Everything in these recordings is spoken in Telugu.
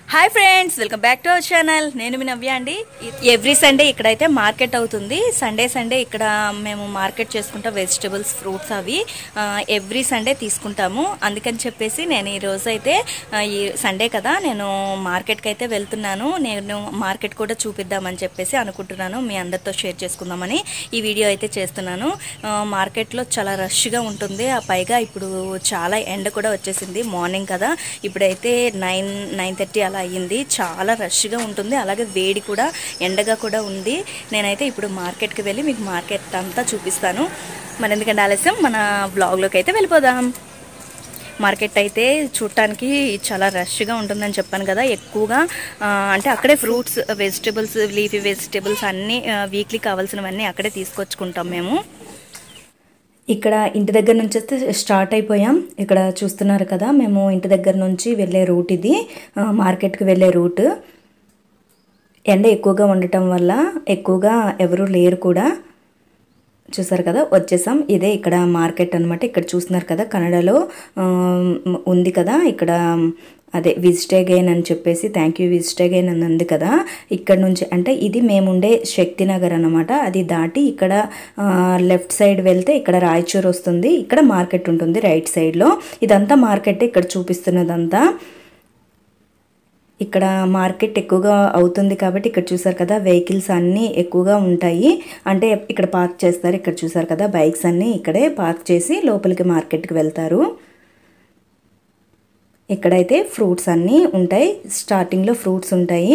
Hi friends welcome back to our channel నేను మీ నవ్య అండి ఎవ్రీ సండే ఇక్కడైతే మార్కెట్ అవుతుంది సండే సండే ఇక్కడ మేము మార్కెట్ చేసుకుంటాం వెజిటబుల్స్ ఫ్రూట్స్ అవి ఎవ్రీ సండే తీసుకుంటాము అందుకని చెప్పేసి నేను ఈ రోజు అయితే ఆ, ఈ సండే కదా నేను మార్కెట్కి అయితే వెళ్తున్నాను నేను మార్కెట్ కూడా చూపిద్దామని చెప్పేసి అనుకుంటున్నాను మీ అందరితో షేర్ చేసుకుందామని ఈ వీడియో అయితే చేస్తున్నాను ఆ, మార్కెట్లో చాలా రష్గా ఉంటుంది ఆ పైగా ఇప్పుడు చాలా ఎండ కూడా వచ్చేసింది మార్నింగ్ కదా ఇప్పుడైతే నైన్ నైన్ థర్టీ అలా అయ్యింది చాలా రష్గా ఉంటుంది అలాగే వేడి కూడా ఎండగా కూడా ఉంది నేనైతే ఇప్పుడు మార్కెట్కి వెళ్ళి మీకు మార్కెట్ అంతా చూపిస్తాను మరి ఎందుకంటే ఆలస్యం మన బ్లాగ్లోకి అయితే వెళ్ళిపోదాం మార్కెట్ అయితే చూడటానికి చాలా రష్గా ఉంటుందని చెప్పాను కదా ఎక్కువగా ఆ, అంటే అక్కడే ఫ్రూట్స్ వెజిటబుల్స్ లీఫీ వెజిటబుల్స్ అన్నీ వీక్లీ కావాల్సినవన్నీ అక్కడే తీసుకొచ్చుకుంటాం మేము ఇక్కడ ఇంటి దగ్గర నుంచి అయితే స్టార్ట్ అయిపోయాం ఇక్కడ చూస్తున్నారు కదా మేము ఇంటి దగ్గర నుంచి వెళ్ళే రూట్ ఇది ఆ, మార్కెట్కి వెళ్ళే రూట్ ఎండ ఎక్కువగా ఉండటం వల్ల ఎక్కువగా ఎవరు లేరు కూడా చూసారు కదా వచ్చేసాం ఇదే ఇక్కడ మార్కెట్ అనమాట ఇక్కడ చూస్తున్నారు కదా కన్నడలో ఆ, ఉంది కదా ఇక్కడ అదే విజిట్ అగైన్ అని చెప్పేసి థ్యాంక్ యూ విజిట్ అగైన్ అని ఉంది కదా ఇక్కడ నుంచి అంటే ఇది మేముండే శక్తినగర్ అనమాట అది దాటి ఇక్కడ లెఫ్ట్ సైడ్ వెళ్తే ఇక్కడ రాయచూర్ వస్తుంది ఇక్కడ మార్కెట్ ఉంటుంది రైట్ సైడ్లో ఇదంతా మార్కెట్ ఇక్కడ చూపిస్తున్నదంతా ఇక్కడ మార్కెట్ ఎక్కువగా అవుతుంది కాబట్టి ఇక్కడ చూసారు కదా వెహికల్స్ అన్నీ ఎక్కువగా ఉంటాయి అంటే ఇక్కడ పార్క్ చేస్తారు ఇక్కడ చూసారు కదా బైక్స్ అన్నీ ఇక్కడే పార్క్ చేసి లోపలికి మార్కెట్కి వెళ్తారు ఇక్కడైతే ఫ్రూట్స్ అన్నీ ఉంటాయి స్టార్టింగ్లో ఫ్రూట్స్ ఉంటాయి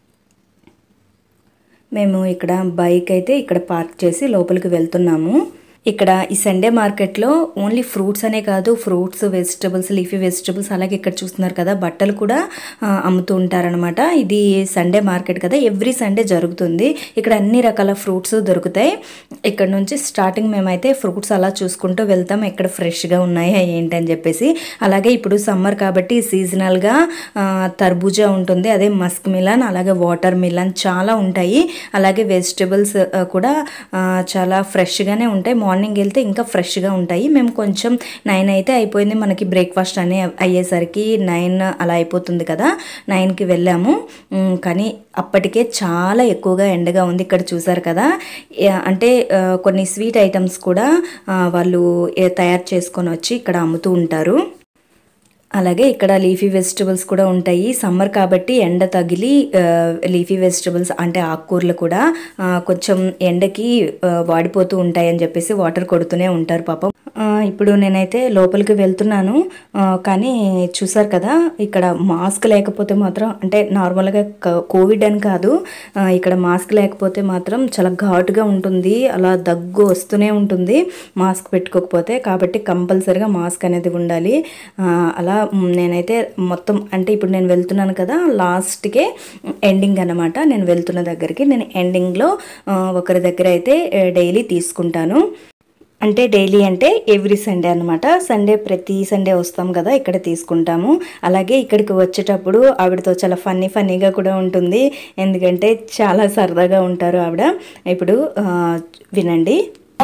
మేము ఇక్కడ బైక్ అయితే ఇక్కడ పార్క్ చేసి లోపలికి వెళ్తున్నాము ఇక్కడ ఈ సండే మార్కెట్లో ఓన్లీ ఫ్రూట్స్ అనే కాదు ఫ్రూట్స్ వెజిటబుల్స్ లీఫీ వెజిటబుల్స్ అలాగే ఇక్కడ చూస్తున్నారు కదా బట్టలు కూడా ఆ, అమ్ముతూ ఉంటారనమాట ఇది సండే మార్కెట్ కదా ఎవ్రీ సండే జరుగుతుంది ఇక్కడ అన్ని రకాల ఫ్రూట్స్ దొరుకుతాయి ఇక్కడ నుంచి స్టార్టింగ్ మేమైతే ఫ్రూట్స్ అలా చూసుకుంటూ వెళ్తాం ఎక్కడ ఫ్రెష్గా ఉన్నాయా ఏంటి అని చెప్పేసి అలాగే ఇప్పుడు సమ్మర్ కాబట్టి సీజనల్గా తర్బూజా ఉంటుంది అదే మస్క్ మిలన్ అలాగే వాటర్ మిలన్ చాలా ఉంటాయి అలాగే వెజిటబుల్స్ కూడా ఆ, చాలా ఫ్రెష్గానే ఉంటాయి మార్నింగ్ వెళ్తే ఇంకా ఫ్రెష్గా ఉంటాయి మేము కొంచెం నైన్ అయితే అయిపోయింది మనకి బ్రేక్ఫాస్ట్ అని అయ్యేసరికి నైన్ అలా అయిపోతుంది కదా నైన్కి వెళ్ళాము ఉమ్, కానీ అప్పటికే చాలా ఎక్కువగా ఎండగా ఉంది ఇక్కడ చూసారు కదా ఏ- అంటే ఆ, కొన్ని స్వీట్ ఐటమ్స్ కూడా ఆ, వాళ్ళు ఏ- తయారు చేసుకొని వచ్చి ఇక్కడ అమ్ముతూ ఉంటారు అలాగే ఇక్కడ లీఫీ వెజిటబుల్స్ కూడా ఉంటాయి సమ్మర్ కాబట్టి ఎండ తగిలి ఆ, లీఫీ వెజిటబుల్స్ అంటే ఆకుకూరలు కూడా ఆ, కొంచెం ఎండకి ఆ, వాడిపోతూ ఉంటాయి అని చెప్పేసి వాటర్ కొడుతూనే ఉంటారు పాపం ఆ, ఇప్పుడు నేనైతే లోపలికి వెళ్తున్నాను ఆ, కానీ చూసారు కదా ఇక్కడ మాస్క్ లేకపోతే మాత్రం అంటే నార్మల్గా క- కోవిడ్ అని కాదు ఆ, ఇక్కడ మాస్క్ లేకపోతే మాత్రం చాలా ఘాటుగా ఉంటుంది అలా దగ్గు వస్తూనే ఉంటుంది మాస్క్ పెట్టుకోకపోతే కాబట్టి కంపల్సరిగా మాస్క్ అనేది ఉండాలి ఆ, అలా మ్, నేనైతే మొత్తం అంటే ఇప్పుడు నేను వెళ్తున్నాను కదా లాస్ట్కే ఎండింగ్ అన్నమాట నేను వెళ్తున్న దగ్గరికి నేను ఎండింగ్లో ఒకరి దగ్గర అయితే డైలీ తీసుకుంటాను అంటే డైలీ అంటే ఎవ్రీ సండే అనమాట సండే ప్రతి సండే వస్తాం కదా ఇక్కడ తీసుకుంటాము అలాగే ఇక్కడికి వచ్చేటప్పుడు ఆవిడతో చాలా ఫన్నీ ఫన్నీగా కూడా ఉంటుంది ఎందుకంటే చాలా సరదాగా ఉంటారు ఆవిడ ఇప్పుడు ఆ, వినండి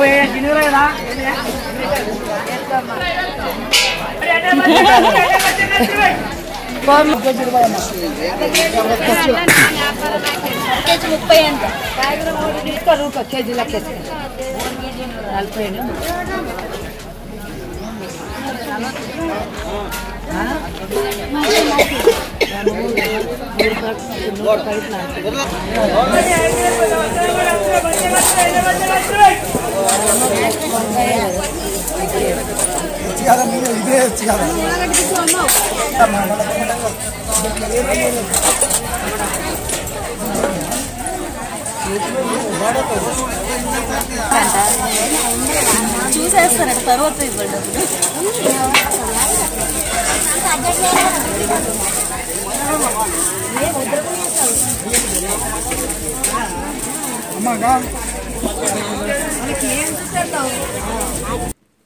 కేజీ ముప్పై అంత కేజీ లెక్క నలభై చూసేస్తారట తర్వాత ఇవ్వండి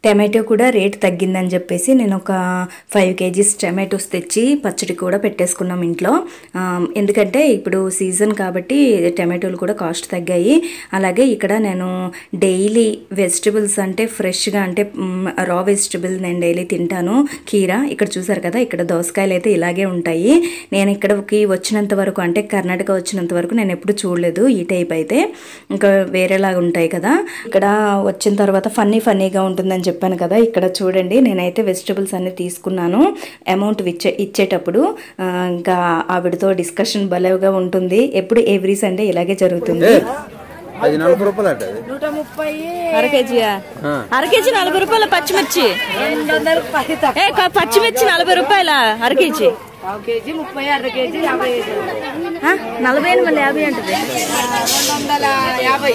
టమాటో కూడా రేట్ తగ్గిందని చెప్పేసి నేను ఒక ఫైవ్ కేజీస్ టమాటోస్ తెచ్చి పచ్చడి కూడా పెట్టేసుకున్నాం ఇంట్లో ఆ, ఎందుకంటే ఇప్పుడు సీజన్ కాబట్టి టమాటోలు కూడా కాస్ట్ తగ్గాయి అలాగే ఇక్కడ నేను డైలీ వెజిటబుల్స్ అంటే ఫ్రెష్గా అంటే రా వెజిటబుల్ నేను డైలీ తింటాను కీర ఇక్కడ చూసారు కదా ఇక్కడ దోసకాయలు అయితే ఇలాగే ఉంటాయి నేను ఇక్కడికి వచ్చినంత వరకు అంటే కర్ణాటక వచ్చినంత వరకు నేను ఎప్పుడు చూడలేదు ఈ టైప్ అయితే ఇంకా వేరేలాగా ఉంటాయి కదా ఇక్కడ వచ్చిన తర్వాత ఫన్నీ ఫన్నీగా ఉంటుందని చెప్పాను కదా ఇక్కడ చూడండి నేనైతే వెజిటబుల్స్ అన్ని తీసుకున్నాను అమౌంట్ ఇచ్చే ఇచ్చేటప్పుడు ఆ, ఇంకా ఆవిడతో డిస్కషన్ భలేగా ఉంటుంది ఎప్పుడు ఎవ్రీ సండే ఇలాగే జరుగుతుంది అది నలభై రూపాయలు అంట అది నూట ముప్పై అర కేజీయా ఆ. అర కేజీ నలభై రూపాయల పచ్చిమిర్చి రెండు వందలు పది తక్కువ ఏ క- పచ్చిమిర్చి నలభై రూపాయల అర కేజీ పావు కేజీ ముప్పై అర్ధ కేజీ యాభై ఐదు ఆ? నలభై ఎనిమిది మళ్ళీ యాభై అంటది రెండు వందల యాభై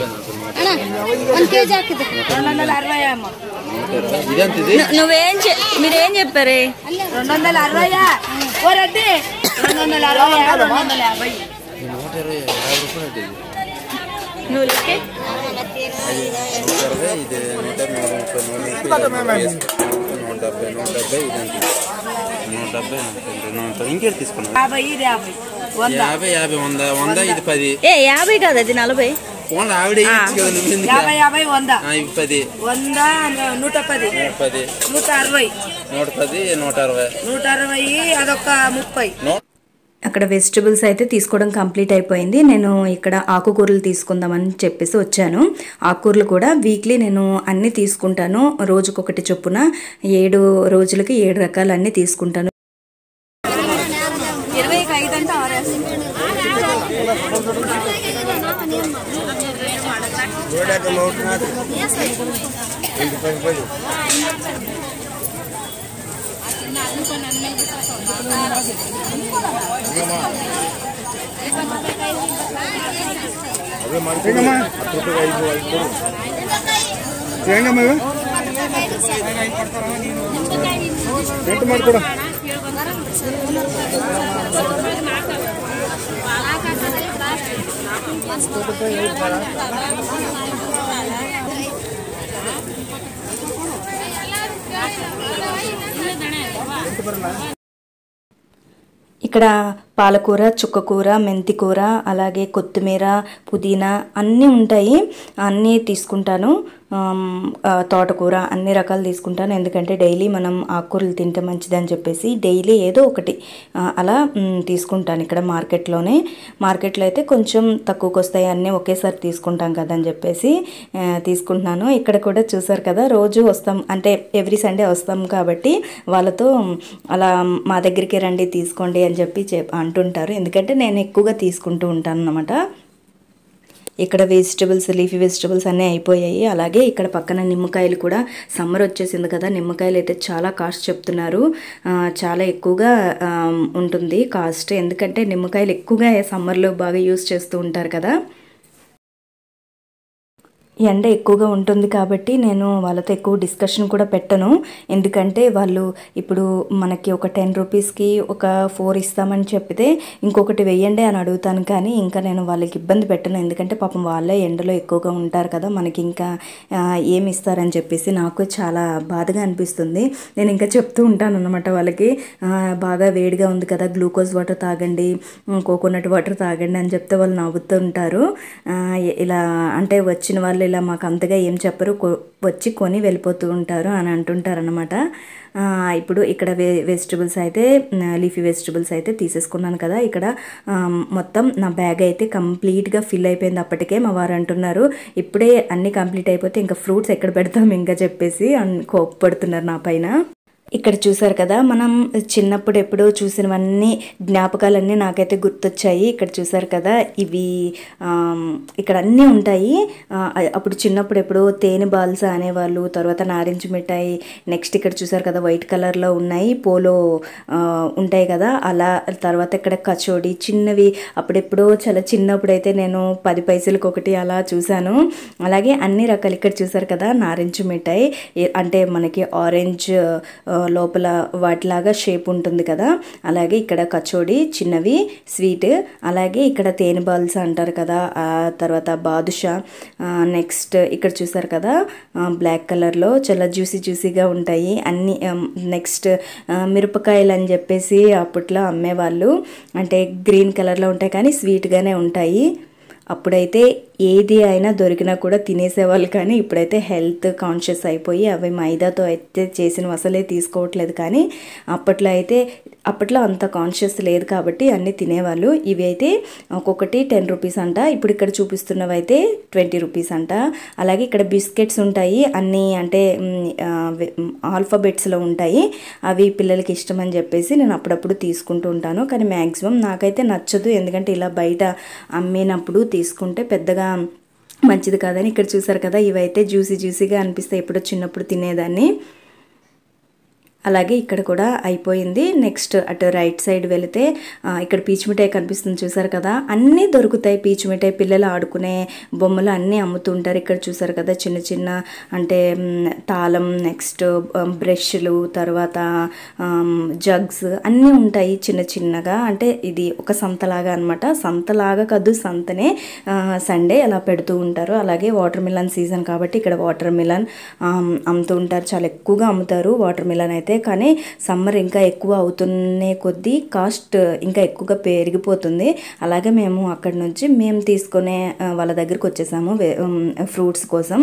రెండు వందల అరవై అమ్మ ఇదెంత ఇది ను- నువ్వేం చె- మీరేం చెప్పారే రెండు వందల అరవై ఓ రెడ్డి రెండు వందల అరవై రెండు వందల యాభై నూట ఇరవై యాభై రూపాయలు అంటే ఇది నువ్వు లెక్కే నూట ఇరవై ఇది నూట నూట ముప్పై నూట ముప్పై నూట డెబ్బై నూట డెబ్బై ఇదంత నూట డెబ్బై నూట నూట ఇంకేటి తీసుకున్నావు యాభై ఇది యాభై వంద యాభై యాభై వంద వంద ఇది పది ఏ యాభై కాదు అది నలభై ఓన్లీ ఆవిడ ఇయ్యొచ్చు కదా నువ్వు ఎందుకు యాభై యాభై వంద ఆ, ఇవి పది వంద నూట పది నూట పది నూట అరవై నూట పది నూట అరవై నూట అరవై అదొక ముప్పై నూట అక్కడ వెజిటబుల్స్ అయితే తీసుకోవడం కంప్లీట్ అయిపోయింది నేను ఇక్కడ ఆకుకూరలు తీసుకుందామని చెప్పేసి వచ్చాను ఆకుకూరలు కూడా వీక్లీ నేను అన్నీ తీసుకుంటాను రోజుకొకటి చొప్పున ఏడు రోజులకి ఏడు రకాలు అన్నీ తీసుకుంటాను ఇరవైకి ఐదు అంటే ఇక్కడ పాలకూర చుక్కకూర మెంతికూర అలాగే కొత్తిమీర పుదీనా అన్నీ ఉంటాయి అన్నీ తీసుకుంటాను ఆమ్, ఆ, తోటకూర అన్ని రకాలు తీసుకుంటాను ఎందుకంటే డైలీ మనం ఆకుకూరలు తింటే మంచిదని చెప్పేసి డైలీ ఏదో ఒకటి ఆ, అలా మ్, తీసుకుంటాను ఇక్కడ మార్కెట్లోనే మార్కెట్లో అయితే కొంచెం తక్కువకి వస్తాయి అన్నీ ఒకేసారి తీసుకుంటాం కదా అని చెప్పేసి ఆ, తీసుకుంటున్నాను ఇక్కడ కూడా చూసారు కదా రోజు వస్తాం అంటే ఎవ్రీ సండే వస్తాం కాబట్టి వాళ్ళతో అలా మా దగ్గరికి రండి తీసుకోండి అని చెప్పి చెప్ అంటుంటారు ఎందుకంటే నేను ఎక్కువగా తీసుకుంటూ ఉంటాను అన్నమాట ఇక్కడ వెజిటబుల్స్ లీఫీ వెజిటబుల్స్ అన్నీ అయిపోయాయి అలాగే ఇక్కడ పక్కన నిమ్మకాయలు కూడా సమ్మర్ వచ్చేసింది కదా నిమ్మకాయలు అయితే చాలా కాస్ట్ చెప్తున్నారు ఆ, చాలా ఎక్కువగా ఆ, ఉంటుంది కాస్ట్ ఎందుకంటే నిమ్మకాయలు ఎక్కువగా సమ్మర్లో బాగా యూస్ చేస్తూ ఉంటారు కదా ఎండ ఎక్కువగా ఉంటుంది కాబట్టి నేను వాళ్ళతో ఎక్కువ డిస్కషన్ కూడా పెట్టను ఎందుకంటే వాళ్ళు ఇప్పుడు మనకి ఒక టెన్ రూపీస్కి ఒక ఫోర్ ఇస్తామని చెప్తే ఇంకొకటి వెయ్యండి అని అడుగుతాను కానీ ఇంకా నేను వాళ్ళకి ఇబ్బంది పెట్టను ఎందుకంటే పాపం వాళ్ళే ఎండలో ఎక్కువగా ఉంటారు కదా మనకి ఇంకా ఆ, ఏమి ఇస్తారని చెప్పేసి నాకు చాలా బాధగా అనిపిస్తుంది నేను ఇంకా చెప్తూ ఉంటాను అనమాట వాళ్ళకి ఆ, బాగా వేడిగా ఉంది కదా గ్లూకోజ్ వాటర్ తాగండి కోకోనట్ వాటర్ తాగండి అని చెప్తే వాళ్ళు నవ్వుతూ ఉంటారు ఆ, ఇలా అంటే వచ్చిన వాళ్ళు ఇలా మాకు అంతగా ఏం చెప్పరు కొ- వచ్చి కొని వెళ్ళిపోతూ ఉంటారు అని అంటుంటారు అనమాట ఇప్పుడు ఇక్కడ వె వెజిటబుల్స్ అయితే లీఫీ వెజిటబుల్స్ అయితే తీసేసుకున్నాను కదా ఇక్కడ ఆ, మొత్తం నా బ్యాగ్ అయితే కంప్లీట్గా ఫిల్ అయిపోయింది అప్పటికే మా వారు అంటున్నారు ఇప్పుడే అన్నీ కంప్లీట్ అయిపోతే ఇంకా ఫ్రూట్స్ ఎక్కడ పెడతాం ఇంకా చెప్పేసి అన్- కోప్పడుతున్నారు నా పైన ఇక్కడ చూసారు కదా మనం చిన్నప్పుడు ఎప్పుడో చూసినవన్నీ జ్ఞాపకాలన్నీ నాకైతే గుర్తొచ్చాయి ఇక్కడ చూసారు కదా ఇవి ఆమ్, ఇక్కడ అన్నీ ఉంటాయి ఆ, అప్పుడు చిన్నప్పుడు ఎప్పుడో తేనె బాల్స అనేవాళ్ళు తర్వాత నారింజ మిఠాయి నెక్స్ట్ ఇక్కడ చూసారు కదా వైట్ కలర్లో ఉన్నాయి పోలో ఆ, ఉంటాయి కదా అలా తర్వాత ఇక్కడ కచోడి చిన్నవి అప్పుడెప్పుడో చాలా చిన్నప్పుడు అయితే నేను పది పైసలకు ఒకటి అలా చూశాను అలాగే అన్ని రకాలు ఇక్కడ చూసారు కదా నారింజ మిఠాయి ఏ- అంటే మనకి ఆరెంజ్ ఆ, లోపల వాటిలాగా షేప్ ఉంటుంది కదా అలాగే ఇక్కడ కచోడి చిన్నవి స్వీట్ అలాగే ఇక్కడ తేనె బాల్స్ అంటారు కదా ఆ తర్వాత బాదుషా నెక్స్ట్ ఇక్కడ చూసారు కదా బ్లాక్ కలర్లో చాలా జ్యూసీ జ్యూసీగా ఉంటాయి అన్ని నెక్స్ట్ మిరపకాయలు అని చెప్పేసి అప్పట్లో అమ్మేవాళ్ళు అంటే గ్రీన్ కలర్లో ఉంటాయి కానీ స్వీట్గానే ఉంటాయి అప్పుడైతే ఏది అయినా దొరికినా కూడా తినేసేవాళ్ళు కానీ ఇప్పుడైతే హెల్త్ కాన్షియస్ అయిపోయి అవి మైదాతో అయితే చేసినవి అసలే తీసుకోవట్లేదు కానీ అప్పట్లో అయితే అప్పట్లో అంత కాన్షియస్ లేదు కాబట్టి అన్నీ తినేవాళ్ళు ఇవి అయితే ఒక్కొక్కటి టెన్ రూపీస్ అంట ఇప్పుడు ఇక్కడ చూపిస్తున్నవి అయితే ట్వంటీ రూపీస్ అంట అలాగే ఇక్కడ బిస్కెట్స్ ఉంటాయి అన్నీ అంటే ఆల్ఫాబెట్స్లో ఉంటాయి అవి పిల్లలకి ఇష్టం అని చెప్పేసి నేను అప్పుడప్పుడు తీసుకుంటూ ఉంటాను కానీ మ్యాక్సిమం నాకైతే నచ్చదు ఎందుకంటే ఇలా బయట అమ్మినప్పుడు తీసుకుంటే పెద్దగా మంచిది కాదని ఇక్కడ చూసారు కదా ఇవైతే జ్యూసీ జ్యూసీగా అనిపిస్తాయి ఎప్పుడో చిన్నప్పుడు తినేదాన్ని అలాగే ఇక్కడ కూడా అయిపోయింది నెక్స్ట్ అటు రైట్ సైడ్ వెళితే ఆ, ఇక్కడ పీచు మిఠాయి కనిపిస్తుంది చూసారు కదా అన్నీ దొరుకుతాయి పీచు మిఠాయి పిల్లలు ఆడుకునే బొమ్మలు అన్నీ అమ్ముతుంటారు ఇక్కడ చూసారు కదా చిన్న చిన్న అంటే మ్, తాళం నెక్స్ట్ బ్రష్లు తర్వాత జగ్స్ అన్నీ ఉంటాయి చిన్న చిన్నగా అంటే ఇది ఒక సంతలాగా అనమాట సంతలాగా కాదు సంతనే సండే అలా పెడుతూ ఉంటారు అలాగే వాటర్ మిలన్ సీజన్ కాబట్టి ఇక్కడ వాటర్ మిలన్ అమ్ముతూ ఉంటారు చాలా ఎక్కువగా అమ్ముతారు వాటర్ మిలన్ అయితే కానీ సమ్మర్ ఇంకా ఎక్కువ అవుతున్నే కొద్దీ కాస్ట్ ఇంకా ఎక్కువగా పెరిగిపోతుంది అలాగే మేము అక్కడి నుంచి మేము తీసుకునే ఆ, వాళ్ళ దగ్గరికి వచ్చేసాము ఫ్రూట్స్ కోసం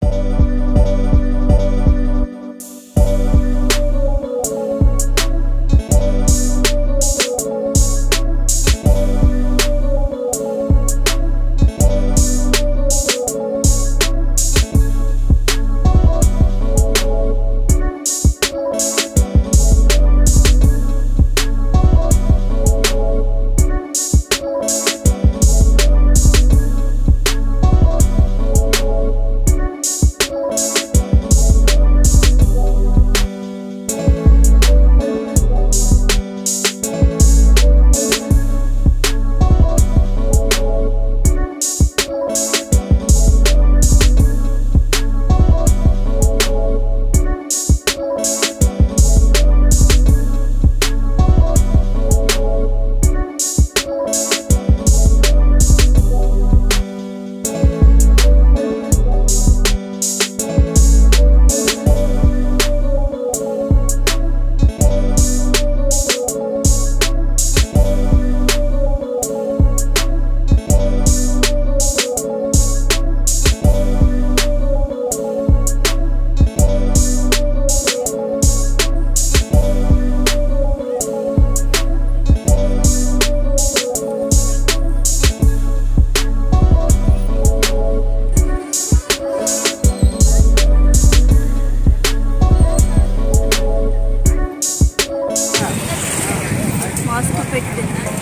మాస్క్ పెట్టి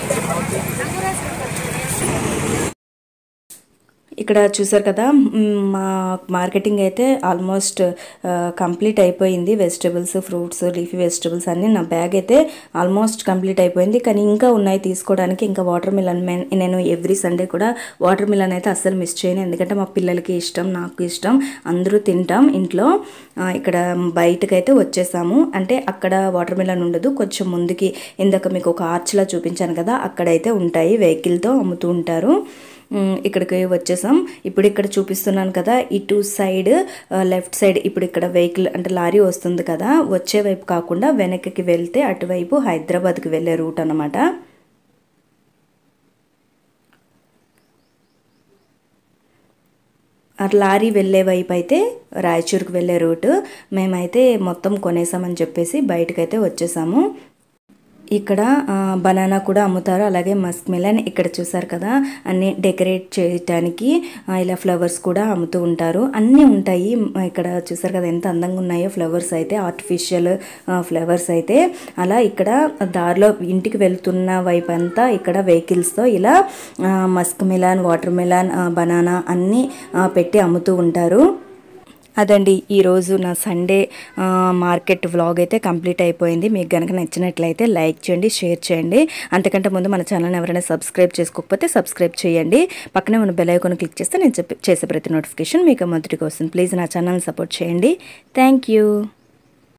ఇక్కడ చూసారు కదా మ్, మా మార్కెటింగ్ అయితే ఆల్మోస్ట్ కంప్లీట్ అయిపోయింది వెజిటబుల్స్ ఫ్రూట్స్ లీఫీ వెజిటబుల్స్ అన్నీ నా బ్యాగ్ అయితే ఆల్మోస్ట్ కంప్లీట్ అయిపోయింది కానీ ఇంకా ఉన్నాయి తీసుకోవడానికి ఇంకా వాటర్ మిలన్ నేను ఎవ్రీ సండే కూడా వాటర్ మిలన్ అయితే అస్సలు మిస్ చేయను ఎందుకంటే మా పిల్లలకి ఇష్టం నాకు ఇష్టం అందరూ తింటాం ఇంట్లో ఆ, ఇక్కడ బయటకైతే వచ్చేసాము అంటే అక్కడ వాటర్ మిలన్ ఉండదు కొంచెం ముందుకి ఇందాక మీకు ఒక ఆర్చ్లా చూపించాను కదా అక్కడైతే ఉంటాయి వెహికల్తో అమ్ముతూ ఉంటారు మ్, ఇక్కడికి వచ్చేసాం ఇప్పుడు ఇక్కడ చూపిస్తున్నాను కదా ఇటు సైడ్ లెఫ్ట్ సైడ్ ఇప్పుడు ఇక్కడ వెహికల్ అంటే లారీ వస్తుంది కదా వచ్చే వైపు కాకుండా వెనక్కి వెళ్తే అటువైపు హైదరాబాద్కి వెళ్ళే రూట్ అనమాట ఆ లారీ వెళ్ళే వైపు అయితే రాయచూరుకు వెళ్ళే రూట్ మేమైతే మొత్తం కొనేసామని చెప్పేసి బయటకైతే వచ్చేసాము ఇక్కడ ఆ, బనానా కూడా అమ్ముతారు అలాగే మస్క్ మిలన్ ఇక్కడ చూసారు కదా అన్ని డెకరేట్ చేయటానికి ఆ, ఇలా ఫ్లవర్స్ కూడా అమ్ముతూ ఉంటారు అన్నీ ఉంటాయి మ్, ఇక్కడ చూసారు కదా ఎంత అందంగా ఉన్నాయో ఫ్లవర్స్ అయితే ఆర్టిఫిషియల్ ఫ్లవర్స్ అయితే అలా ఇక్కడ దారిలో ఇంటికి వెళ్తున్న వైపు అంతా ఇక్కడ వెహికల్స్తో ఇలా ఆ, musk melon water melon banana అన్నీ ఆ, పెట్టి అమ్ముతూ ఉంటారు అదండి ఈరోజు నా సండే ఆ, మార్కెట్ వ్లాగ్ అయితే కంప్లీట్ అయిపోయింది మీకు కనుక నచ్చినట్లయితే లైక్ చేయండి షేర్ చేయండి అంతకంటే ముందు మన ఛానల్ని ఎవరైనా సబ్స్క్రైబ్ చేసుకోకపోతే సబ్స్క్రైబ్ చేయండి పక్కనే ఉన్న బెల్ ఐకాన్ క్లిక్ చేస్తే నేను చెప్పే- చేసే ప్రతి నోటిఫికేషన్ మీకు మొదటిగా వస్తుంది ప్లీజ్ నా ఛానల్ని సపోర్ట్ చేయండి థ్యాంక్ యూ